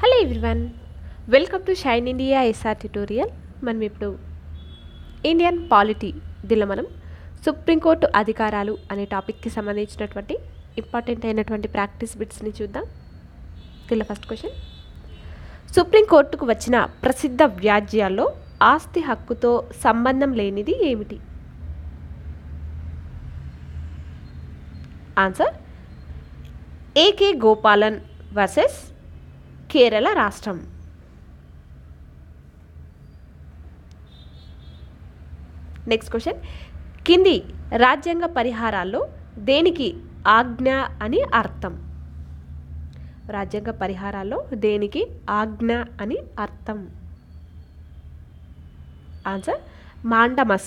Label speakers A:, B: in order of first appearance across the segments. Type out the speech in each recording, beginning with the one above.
A: hello everyone welcome to Shine India SR tutorial మనం ఇప్పుడు Indian polity దీనిలో మనం సుప్రీంకోర్టు అధికారాలు అనే టాపిక్కి సంబంధించినటువంటి ఇంపార్టెంట్ అయినటువంటి ప్రాక్టీస్ బిట్స్ని చూద్దాం దీనిలో ఫస్ట్ క్వశ్చన్ సుప్రీంకోర్టుకు వచ్చిన ప్రసిద్ధ వ్యాజ్యాల్లో ఆస్తి హక్కుతో సంబంధం లేనిది ఏమిటి answer A K Gopalan versus Kerala రాష్ట్రం నెక్స్ట్ క్వశ్చన్ కింది రాజ్యాంగ పరిహారాల్లో దేనికి ఆజ్ఞ అని అర్థం రాజ్యాంగ పరిహారాల్లో దేనికి ఆజ్ఞ అని అర్థం ఆన్సర్ మాండమస్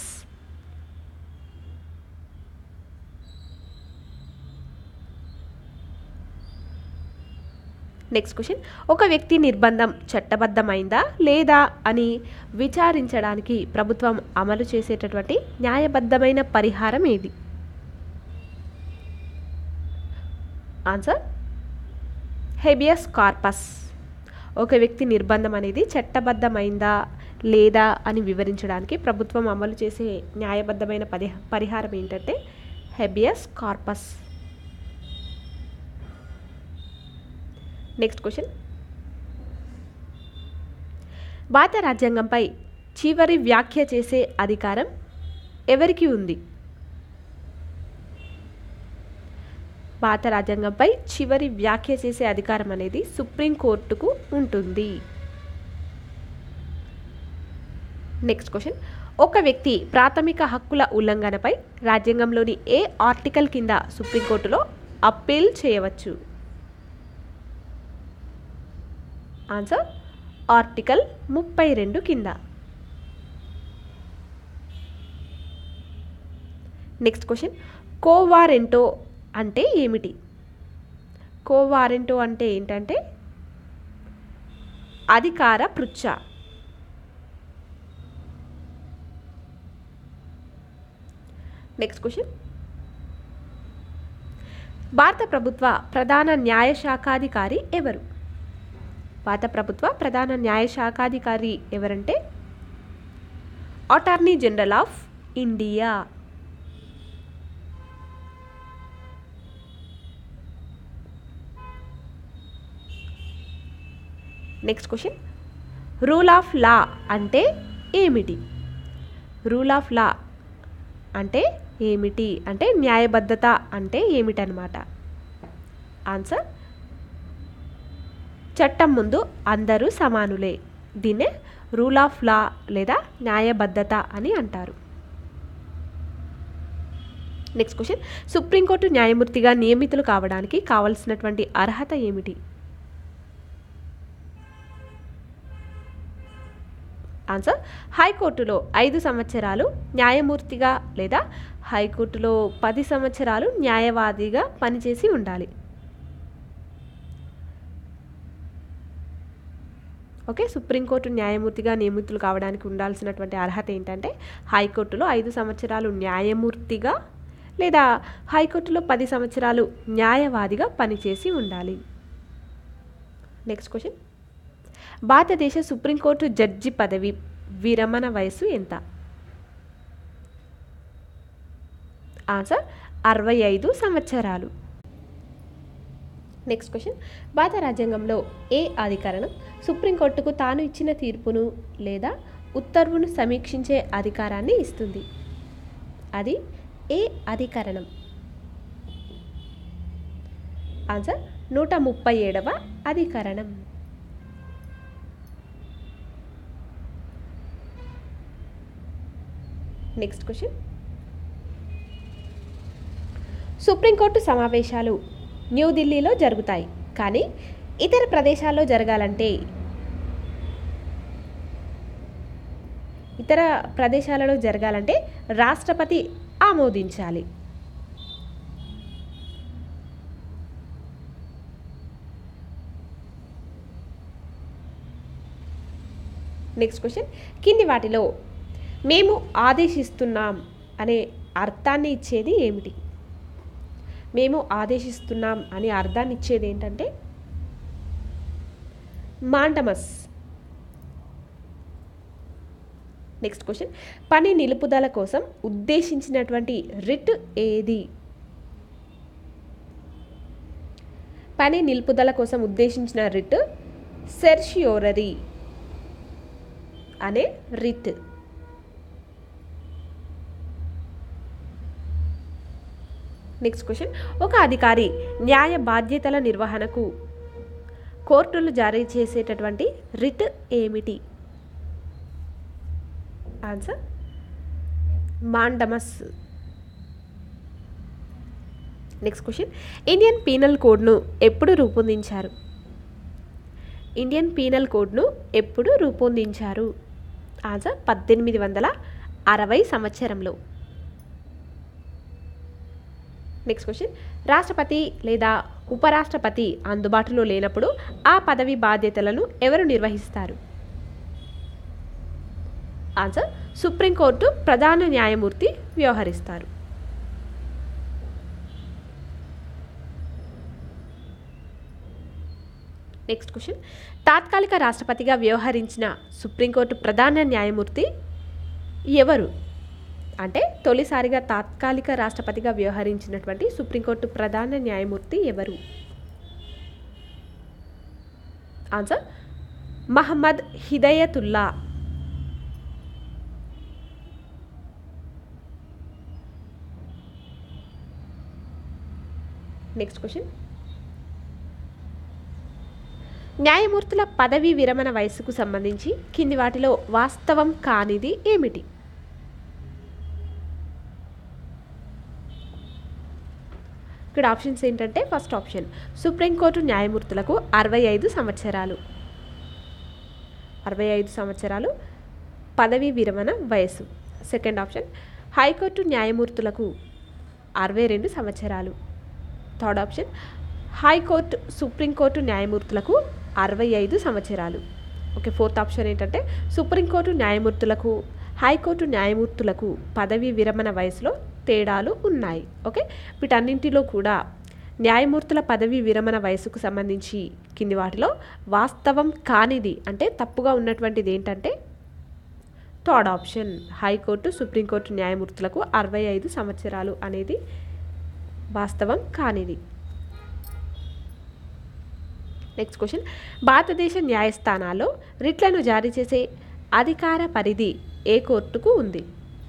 A: నెక్స్ట్ క్వశ్చన్ ఒక వ్యక్తి నిర్బంధం చట్టబద్ధమైందా లేదా అని విచారించడానికి ప్రభుత్వం అమలు చేసేటటువంటి న్యాయబద్ధమైన పరిహారం ఏది ఆన్సర్ హెబియస్ కార్పస్ ఒక వ్యక్తి నిర్బంధం అనేది చట్టబద్ధమైందా లేదా అని వివరించడానికి ప్రభుత్వం అమలు చేసే న్యాయబద్ధమైన పరి పరిహారం ఏంటంటే హెబియస్ కార్పస్ నెక్స్ట్ క్వశ్చన్ భారత రాజ్యాంగంపై చివరి వ్యాఖ్య చేసే అధికారం ఎవరికి ఉంది భారత రాజ్యాంగంపై చివరి వ్యాఖ్య చేసే అధికారం అనేది సుప్రీంకోర్టుకు ఉంటుంది నెక్స్ట్ క్వశ్చన్ ఒక వ్యక్తి ప్రాథమిక హక్కుల ఉల్లంఘనపై రాజ్యాంగంలోని ఏ ఆర్టికల్ కింద సుప్రీంకోర్టులో అప్పీల్ చేయవచ్చు ఆన్సర్ ఆర్టికల్ ముప్పై రెండు కింద నెక్స్ట్ క్వశ్చన్ కోవారెంటో అంటే ఏమిటి కోవారెంటో అంటే ఏంటంటే అధికార పృచ్ఛ నెక్స్ట్ క్వశ్చన్ భారత ప్రభుత్వ ప్రధాన న్యాయశాఖాధికారి ఎవరు భారత ప్రభుత్వ ప్రధాన న్యాయశాఖాధికారి ఎవరంటే attorney general of India next question rule of law అంటే ఏమిటి రూల్ ఆఫ్ లా అంటే ఏమిటి అంటే న్యాయబద్ధత అంటే ఏమిటనమాట ఆన్సర్ చట్టం ముందు అందరూ సమానులే దీన్నే రూల్ ఆఫ్ లా లేదా న్యాయబద్ధత అని అంటారు నెక్స్ట్ క్వశ్చన్ సుప్రీంకోర్టు న్యాయమూర్తిగా నియమితులు కావడానికి కావలసినటువంటి అర్హత ఏమిటి ఆన్సర్ హైకోర్టులో ఐదు సంవత్సరాలు న్యాయమూర్తిగా లేదా హైకోర్టులో పది సంవత్సరాలు న్యాయవాదిగా పనిచేసి ఉండాలి ఓకే సుప్రీంకోర్టు న్యాయమూర్తిగా నియమితులు కావడానికి ఉండాల్సినటువంటి అర్హత ఏంటంటే హైకోర్టులో ఐదు సంవత్సరాలు న్యాయమూర్తిగా లేదా హైకోర్టులో పది సంవత్సరాలు న్యాయవాదిగా పనిచేసి ఉండాలి నెక్స్ట్ క్వశ్చన్ భారతదేశ సుప్రీంకోర్టు జడ్జి పదవి విరమణ వయసు ఎంత ఆన్సర్ అరవై ఐదు సంవత్సరాలు నెక్స్ట్ క్వశ్చన్ భారత రాజ్యాంగంలో ఏ అధికరణం సుప్రీంకోర్టుకు తాను ఇచ్చిన తీర్పును లేదా ఉత్తర్వును సమీక్షించే అధికారాన్ని ఇస్తుంది అది ఏ అధికరణం ఆన్సర్ నూట ముప్పై ఏడవ అధికరణం నెక్స్ట్ క్వశ్చన్ సుప్రీంకోర్టు సమావేశాలు న్యూఢిల్లీలో జరుగుతాయి కానీ ఇతర ప్రదేశాల్లో జరగాలంటే ఇతర ప్రదేశాలలో జరగాలంటే రాష్ట్రపతి ఆమోదించాలి నెక్స్ట్ క్వశ్చన్ కింది వాటిలో మేము ఆదేశిస్తున్నాం అనే అర్థాన్ని ఇచ్చేది ఏమిటి మేము ఆదేశిస్తున్నాం అని అర్థాన్ని ఇచ్చేది ఏంటంటే మాండమస్ నెక్స్ట్ క్వశ్చన్ పని నిలుపుదల కోసం ఉద్దేశించినటువంటి రిట్ ఏది పని నిలుపుదల కోసం ఉద్దేశించిన రిట్ సెర్షియోరరీ అనే రిట్ నెక్స్ట్ క్వశ్చన్ ఒక అధికారి న్యాయ బాధ్యతల నిర్వహణకు కోర్టులు జారీ చేసేటటువంటి రిట్ ఏమిటి answer mandamus next question Indian penal కోడ్ను ఎప్పుడు రూపొందించారు ఇండియన్ పీనల్ కోడ్ను ఎప్పుడు రూపొందించారు ఆన్సర్ పద్దెనిమిది వందల అరవై సంవత్సరంలో నెక్స్ట్ క్వశ్చన్ రాష్ట్రపతి లేదా ఉపరాష్ట్రపతి అందుబాటులో లేనప్పుడు ఆ పదవి బాధ్యతలను ఎవరు నిర్వహిస్తారు ఆన్సర్ సుప్రీంకోర్టు ప్రధాన న్యాయమూర్తి వ్యవహరిస్తారు నెక్స్ట్ క్వశ్చన్ తాత్కాలిక రాష్ట్రపతిగా వ్యవహరించిన సుప్రీంకోర్టు ప్రధాన న్యాయమూర్తి ఎవరు అంటే తొలిసారిగా తాత్కాలిక రాష్ట్రపతిగా వ్యవహరించినటువంటి సుప్రీంకోర్టు ప్రధాన న్యాయమూర్తి ఎవరు answer Mohammad Hidayatullah next question న్యాయమూర్తుల పదవీ విరమణ వయస్సుకు సంబంధించి కింది వాటిలో వాస్తవం కానిది ఏమిటి ఇక్కడ ఆప్షన్స్ ఏంటంటే ఫస్ట్ ఆప్షన్ సుప్రీంకోర్టు న్యాయమూర్తులకు అరవై ఐదు సంవత్సరాలు అరవై ఐదు సంవత్సరాలు పదవీ విరమణ వయస్సు సెకండ్ ఆప్షన్ హైకోర్టు న్యాయమూర్తులకు అరవై రెండు సంవత్సరాలు థర్డ్ ఆప్షన్ హైకోర్టు సుప్రీంకోర్టు న్యాయమూర్తులకు అరవై ఐదు సంవత్సరాలు ఓకే ఫోర్త్ ఆప్షన్ ఏంటంటే సుప్రీంకోర్టు న్యాయమూర్తులకు హైకోర్టు న్యాయమూర్తులకు పదవీ విరమణ వయసులో తేడాలు ఉన్నాయి ఓకే వీటన్నింటిలో కూడా న్యాయమూర్తుల పదవీ విరమణ వయసుకు సంబంధించి కింది వాటిలో వాస్తవం కానిది అంటే తప్పుగా ఉన్నటువంటిది ఏంటంటే థర్డ్ ఆప్షన్ హైకోర్టు సుప్రీంకోర్టు న్యాయమూర్తులకు అరవై ఐదు సంవత్సరాలు అనేది వాస్తవం కానిది నెక్స్ట్ క్వశ్చన్ భారతదేశ న్యాయస్థానాల్లో రిట్లను జారీ చేసే అధికార పరిధి ఏ కోర్టుకు ఉంది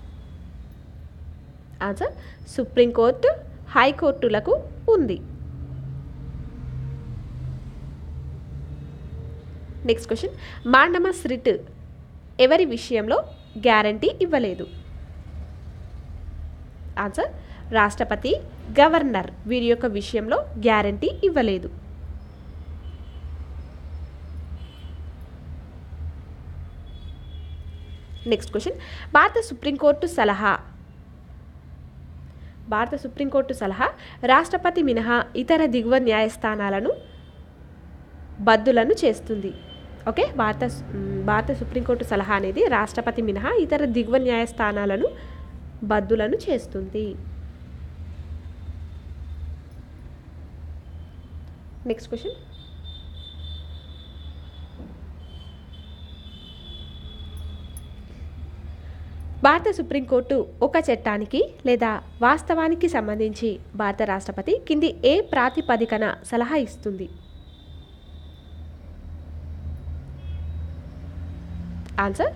A: ఆన్సర్ సుప్రీంకోర్టు హైకోర్టులకు ఉంది నెక్స్ట్ క్వశ్చన్ మాండమస్ రిట్ ఎవరి విషయంలో గ్యారంటీ ఇవ్వలేదు ఆన్సర్ రాష్ట్రపతి గవర్నర్ వీరి యొక్క విషయంలో గ్యారంటీ ఇవ్వలేదు నెక్స్ట్ క్వశ్చన్ భారత సుప్రీంకోర్టు సలహా భారత సుప్రీంకోర్టు సలహా రాష్ట్రపతి మినహా ఇతర దిగువ న్యాయస్థానాలను బద్దులను చేస్తుంది ఓకే భారత మ్, భారత సుప్రీంకోర్టు సలహా అనేది రాష్ట్రపతి మినహా ఇతర దిగువ న్యాయస్థానాలను బద్దులను చేస్తుంది నెక్స్ట్ క్వశ్చన్ భారత సుప్రీంకోర్టు ఒక చట్టానికి లేదా వాస్తవానికి సంబంధించి భారత రాష్ట్రపతి కింది ఏ ప్రాతిపదికన సలహా ఇస్తుంది ఆన్సర్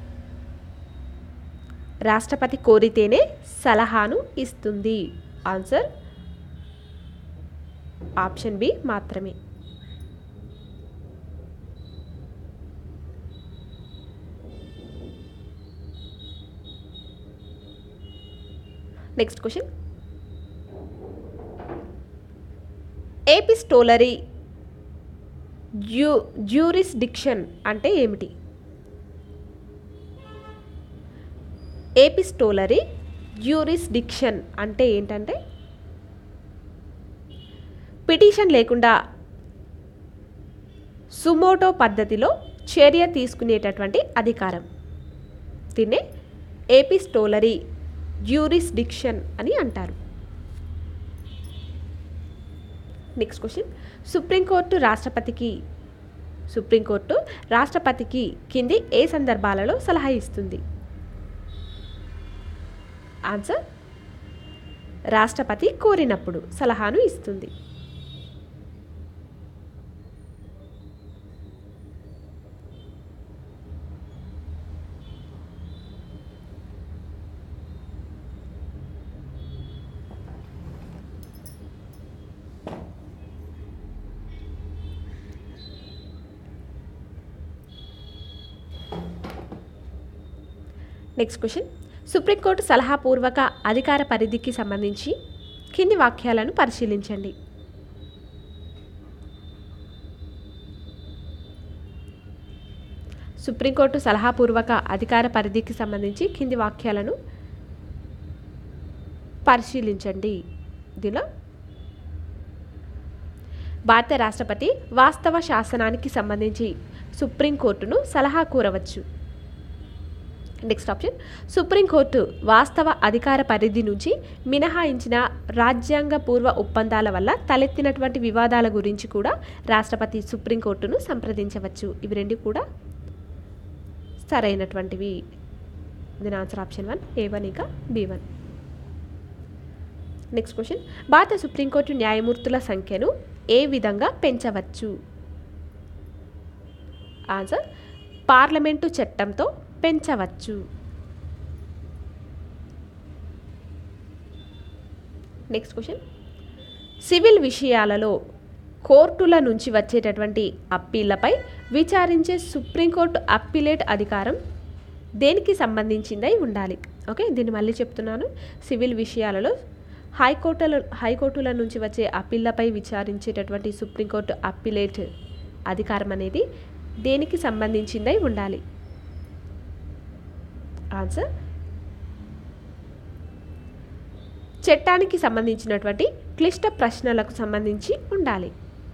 A: రాష్ట్రపతి కోరితేనే సలహాను ఇస్తుంది ఆన్సర్ ఆప్షన్ బి మాత్రమే నెక్స్ట్ క్వశ్చన్ ఏపిస్టోలరీ జ్యూ జ్యూరిస్డిక్షన్ అంటే ఏమిటి ఏపిస్టోలరీ జ్యూరిస్డిక్షన్ అంటే ఏంటంటే పిటిషన్ లేకుండా సుమోటో పద్ధతిలో చర్య తీసుకునేటటువంటి అధికారం దీన్నే ఏపిస్టోలరీ జ్యూరిస్డిక్షన్ అని అంటారు నెక్స్ట్ క్వశ్చన్ సుప్రీంకోర్టు రాష్ట్రపతికి సుప్రీంకోర్టు రాష్ట్రపతికి కింది ఏ సందర్భాలలో సలహా ఇస్తుంది ఆన్సర్ రాష్ట్రపతి కోరినప్పుడు సలహాను ఇస్తుంది నెక్స్ట్ క్వశ్చన్ సుప్రీంకోర్టు సలహాపూర్వక అధికార పరిధికి సంబంధించి కింది వాక్యాలను పరిశీలించండి సుప్రీంకోర్టు సలహాపూర్వక అధికార పరిధికి సంబంధించి కింది వాక్యాలను పరిశీలించండి దీనిలో భారత రాష్ట్రపతి వాస్తవ శాసనానికి సంబంధించి సుప్రీంకోర్టును సలహా కోరవచ్చు నెక్స్ట్ ఆప్షన్ సుప్రీంకోర్టు వాస్తవ అధికార పరిధి నుంచి మినహాయించిన రాజ్యాంగ పూర్వ ఒప్పందాల వల్ల తలెత్తినటువంటి వివాదాల గురించి కూడా రాష్ట్రపతి సుప్రీంకోర్టును సంప్రదించవచ్చు ఇవి రెండు కూడా సరైనటువంటివి దీని answer option one A one ఇంకా బి వన్ నెక్స్ట్ క్వశ్చన్ భారత సుప్రీంకోర్టు న్యాయమూర్తుల సంఖ్యను ఏ విధంగా పెంచవచ్చు ఆన్సర్ పార్లమెంటు చట్టంతో పెంచవచ్చు నెక్స్ట్ క్వశ్చన్ సివిల్ విషయాలలో కోర్టుల నుంచి వచ్చేటటువంటి అప్పీళ్లపై విచారించే సుప్రీంకోర్టు అప్పీలేట్ అధికారం దేనికి సంబంధించిందై ఉండాలి ఓకే దీన్ని మళ్ళీ చెప్తున్నాను సివిల్ విషయాలలో హైకోర్టుల హైకోర్టుల నుంచి వచ్చే అప్పీళ్లపై విచారించేటటువంటి సుప్రీంకోర్టు అప్పీలేట్ అధికారం అనేది దేనికి సంబంధించిందై ఉండాలి ఆన్సర్ చట్టానికి సంబంధించినటువంటి క్లిష్ట ప్రశ్నలకు సంబంధించి ఉండాలి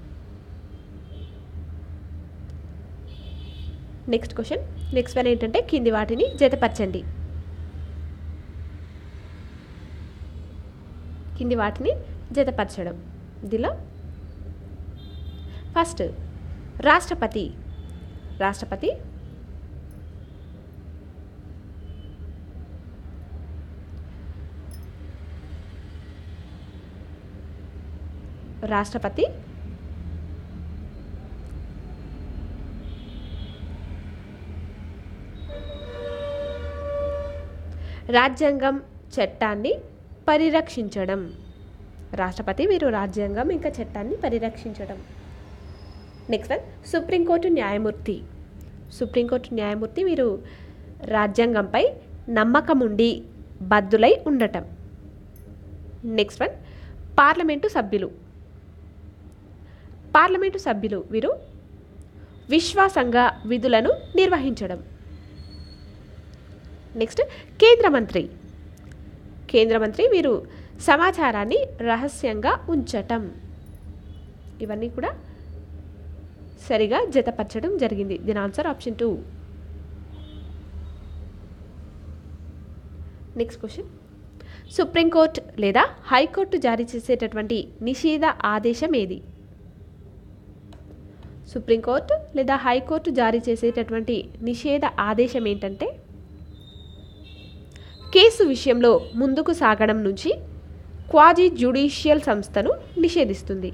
A: నెక్స్ట్ క్వశ్చన్ నెక్స్ట్ వన్ ఏంటంటే కింది వాటిని జతపరచండి కింది వాటిని జతపరచడం ఇందులో ఫస్ట్ రాష్ట్రపతి రాష్ట్రపతి రాష్ట్రపతి రాజ్యాంగం చట్టాన్ని పరిరక్షించడం రాష్ట్రపతి వీరు రాజ్యాంగం ఇంకా చట్టాన్ని పరిరక్షించడం నెక్స్ట్ వన్ సుప్రీంకోర్టు న్యాయమూర్తి సుప్రీంకోర్టు న్యాయమూర్తి వీరు రాజ్యాంగంపై నమ్మకం ఉండి బద్దులై ఉండటం నెక్స్ట్ వన్ పార్లమెంటు సభ్యులు పార్లమెంటు సభ్యులు వీరు విశ్వాసంగా విధులను నిర్వహించడం నెక్స్ట్ కేంద్ర మంత్రి కేంద్ర మంత్రి వీరు సమాచారాన్ని రహస్యంగా ఉంచటం ఇవన్నీ కూడా సరిగా జతపరచడం జరిగింది దీని answer option two next question supreme court లేదా హైకోర్టు జారీ చేసేటటువంటి నిషేధ ఆదేశం ఏది సుప్రీంకోర్టు లేదా హైకోర్టు జారీ చేసేటటువంటి నిషేధ ఆదేశం ఏంటంటే కేసు విషయంలో ముందుకు సాగడం నుంచి క్వాజీ జ్యుడిషియల్ సంస్థను నిషేధిస్తుంది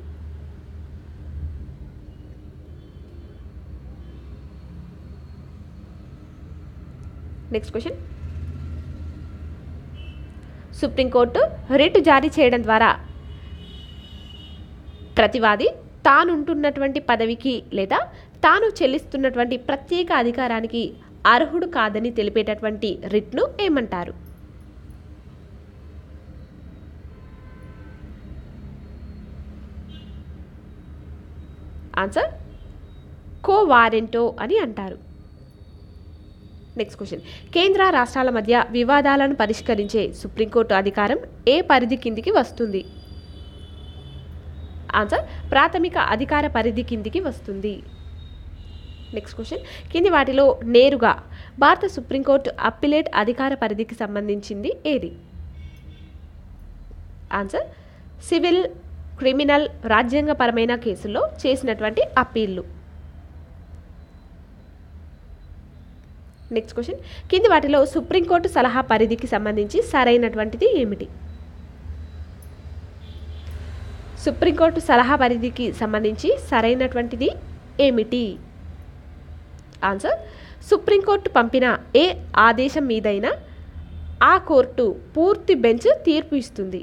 A: నెక్స్ట్ క్వశ్చన్ సుప్రీంకోర్టు రిట్ జారీ చేయడం ద్వారా ప్రతివాది తానుంటున్నటువంటి పదవికి లేదా తాను చెల్లిస్తున్నటువంటి ప్రత్యేక అధికారానికి అర్హుడు కాదని తెలిపేటటువంటి రిట్ను ఏమంటారు ఆన్సర్ కో వారెంటో అని అంటారు నెక్స్ట్ క్వశ్చన్ కేంద్ర రాష్ట్రాల మధ్య వివాదాలను పరిష్కరించే సుప్రీంకోర్టు అధికారం ఏ పరిధి కిందికి వస్తుంది ఆన్సర్ ప్రాథమిక అధికార పరిధి కిందికి వస్తుంది నెక్స్ట్ క్వశ్చన్ కింది వాటిలో నేరుగా భారత సుప్రీంకోర్టు అప్పిలేట్ అధికార పరిధికి సంబంధించింది ఏది ఆన్సర్ సివిల్ క్రిమినల్ రాజ్యాంగపరమైన కేసుల్లో చేసినటువంటి అప్పీళ్లు నెక్స్ట్ క్వశ్చన్ కింది వాటిలో సుప్రీంకోర్టు సలహా పరిధికి సంబంధించి సరైనటువంటిది ఏమిటి సుప్రీంకోర్టు సలహా పరిధికి సంబంధించి సరైనటువంటిది ఏమిటి ఆన్సర్ సుప్రీంకోర్టు పంపిన ఏ ఆదేశం మీదైనా ఆ కోర్టు పూర్తి బెంచ్ తీర్పు ఇస్తుంది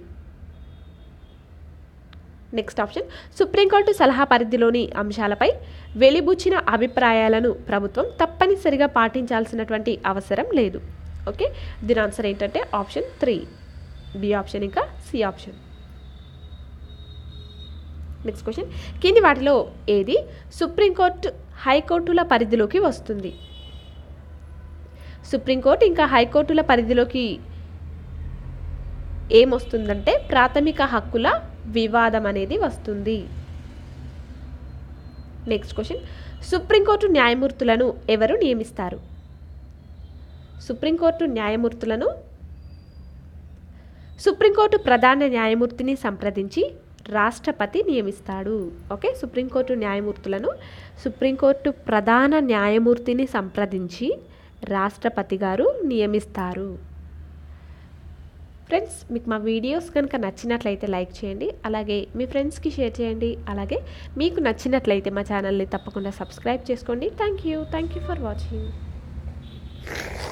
A: నెక్స్ట్ ఆప్షన్ సుప్రీంకోర్టు సలహా పరిధిలోని అంశాలపై వెలిబుచ్చిన అభిప్రాయాలను ప్రభుత్వం తప్పనిసరిగా పాటించాల్సినటువంటి అవసరం లేదు ఓకే దీని ఆన్సర్ ఏంటంటే ఆప్షన్ త్రీ బి ఆప్షన్ ఇంకా సి ఆప్షన్ నెక్స్ట్ క్వశ్చన్ కింది వాటిలో ఏది సుప్రీంకోర్టు హైకోర్టుల పరిధిలోకి వస్తుంది సుప్రీంకోర్టు ఇంకా హైకోర్టుల పరిధిలోకి ఏమొస్తుందంటే ప్రాథమిక హక్కుల వివాదం అనేది వస్తుంది నెక్స్ట్ క్వశ్చన్ సుప్రీంకోర్టు న్యాయమూర్తులను ఎవరు నియమిస్తారు సుప్రీంకోర్టు న్యాయమూర్తులను సుప్రీంకోర్టు ప్రధాన న్యాయమూర్తిని సంప్రదించి రాష్ట్రపతి నియమిస్తాడు ఓకే సుప్రీంకోర్టు న్యాయమూర్తులను సుప్రీంకోర్టు ప్రధాన న్యాయమూర్తిని సంప్రదించి రాష్ట్రపతి గారు నియమిస్తారు ఫ్రెండ్స్ మీకు మా వీడియోస్ కనుక నచ్చినట్లయితే లైక్ చేయండి అలాగే మీ ఫ్రెండ్స్కి షేర్ చేయండి అలాగే మీకు నచ్చినట్లయితే మా ఛానల్ని తప్పకుండా సబ్స్క్రైబ్ చేసుకోండి thank you thank you for watching